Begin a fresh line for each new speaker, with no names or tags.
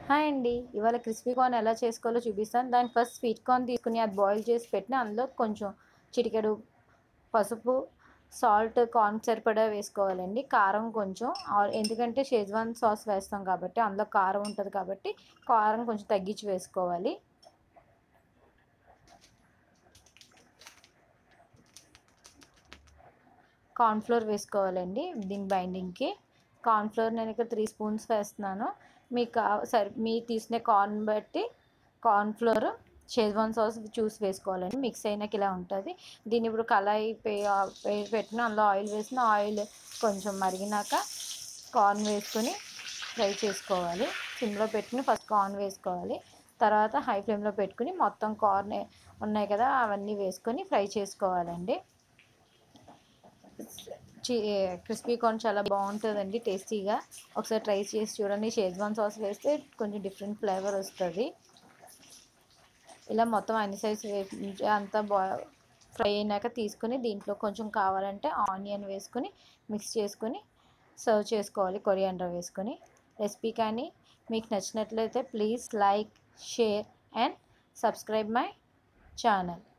hi అండి ఇవాళ crispy corn ఎలా చేసుకోవాలో చూపిస్తాను దానికి ఫస్ట్ స్వీట్ కార్న్ తీసుకుని అది బాయిల్ చేసి పెట్టిన అందులో కొంచెం చిటికెడు పసుపు సాల్ట్ కార్న్ సరిపడా వేసుకోవాలండి కారం కొంచెం ఆ- ఎందుకంటే షేజ్వాన్ సాస్ వేస్తాం కాబట్టి అందులో కారం ఉంటుంది కాబట్టి కారం కొంచెం తగ్గించి వేసుకోవాలి కార్న్ఫ్లోర్ వేసుకోవాలండి దీని బైండింగ్కి కార్న్ఫ్లోర్ నేను ఇక్కడ త్రీ స్పూన్స్ వేస్తున్నాను మీకు కా- సరి మీ తీసిన కార్న్ బట్టి కార్న్ఫ్లోర్ షేజ్వాన్ సాస్ చూసి వేసుకోవాలండి మిక్స్ అయినాక ఇలా ఉంటుంది దీన్ని ఇప్పుడు కళాయి పే పే- పెట్టిన అందులో ఆయిల్ వేసిన ఆయిల్ కొంచెం మరిగినాక కార్న్ వేసుకొని ఫ్రై చేసుకోవాలి సిమ్లో పెట్టుకుని ఫస్ట్ కార్న్ వేసుకోవాలి తర్వాత హై ఫ్లేమ్లో పెట్టుకుని మొత్తం కార్న్ ఉన్నాయి కదా అవన్నీ వేసుకొని ఫ్రై చేసుకోవాలండి క్రిస్పీ కార్న్ చాలా బాగుంటుందండి టేస్టీగా ఒకసారి ట్రై చేసి చూడండి షేజ్వాన్ సాస్ వేస్తే కొంచెం డిఫరెంట్ ఫ్లేవర్ వస్తుంది ఇలా మొత్తం అన్ని సైజ్ వేసి అంతా బా ఫ్రై అయినాక తీసుకుని దీంట్లో కొంచెం కావాలంటే ఆనియన్ వేసుకొని మిక్స్ చేసుకొని సర్వ్ చేసుకోవాలి కొరియాండర్ వేసుకొని రెసిపీ కానీ మీకు నచ్చినట్లయితే please like share and subscribe my channel